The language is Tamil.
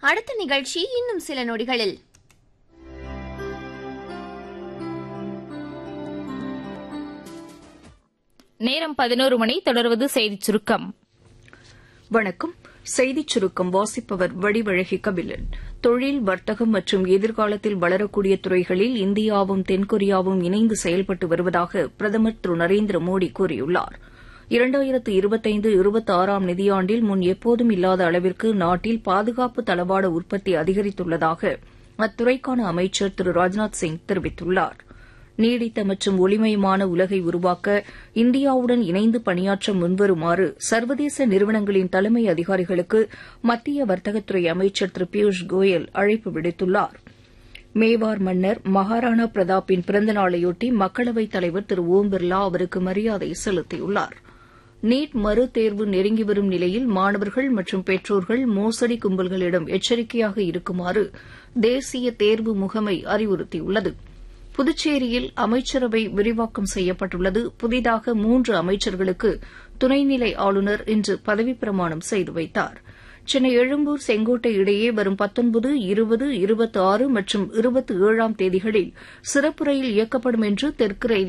அடுத்த நிகழ்ச்சி இன்னும் சில நொடிகளில் நேரம் பதினோரு மணி தொடர்வது செய்திச் சுருக்கம் வணக்கம் செய்திச் சுருக்கம் வாசிப்பவர் வடிவழகி கபிலன் தொழில் வர்த்தகம் மற்றும் எதிர்காலத்தில் வளரக்கூடிய துறைகளில் இந்தியாவும் தென்கொரியாவும் இணைந்து செயல்பட்டு வருவதாக பிரதமர் திரு நரேந்திர மோடி கூறியுள்ளார் இரண்டாயிரத்து இருபத்தைந்து இருபத்தாறாம் நிதியாண்டில் முன் எப்போதும் இல்லாத அளவிற்கு நாட்டில் பாதுகாப்பு தளவாட உற்பத்தி அதிகரித்துள்ளதாக அத்துறைக்கான அமைச்சர் திரு ராஜ்நாத் சிங் தெரிவித்துள்ளார் நீடித்த மற்றும் ஒளிமயமான உலகை உருவாக்க இந்தியாவுடன் இணைந்து பணியாற்ற முன்வருமாறு சர்வதேச நிறுவனங்களின் தலைமை அதிகாரிகளுக்கு மத்திய வர்த்தகத்துறை அமைச்சர் திரு பியூஷ் கோயல் அழைப்பு விடுத்துள்ளார் மேவார் மன்னர் மகாராணா பிரதாப்பின் பிறந்த நாளையொட்டி மக்களவைத் தலைவர் திரு ஓம் பிர்லா அவருக்கு மரியாதை செலுத்தியுள்ளார் நீட் மறு தேர்வு நெருங்கி வரும் நிலையில் மாணவர்கள் மற்றும் பெற்றோர்கள் மோசடி கும்பல்களிடம் எச்சரிக்கையாக இருக்குமாறு தேசிய தேர்வு முகமை அறிவுறுத்தியுள்ளது புதுச்சேரியில் அமைச்சரவை விரிவாக்கம் செய்யப்பட்டுள்ளது புதிதாக மூன்று அமைச்சர்களுக்கு துணைநிலை ஆளுநர் இன்று பதவிப்பிரமாணம் செய்து வைத்தார் சென்னை எழும்பூர் செங்கோட்டை இடையே வரும் பத்தொன்பது இருபது இருபத்தி ஆறு மற்றும் இருபத்தி ஏழாம் தேதிகளில் சிறப்பு ரயில் இயக்கப்படும் என்று தெற்கு ரயில்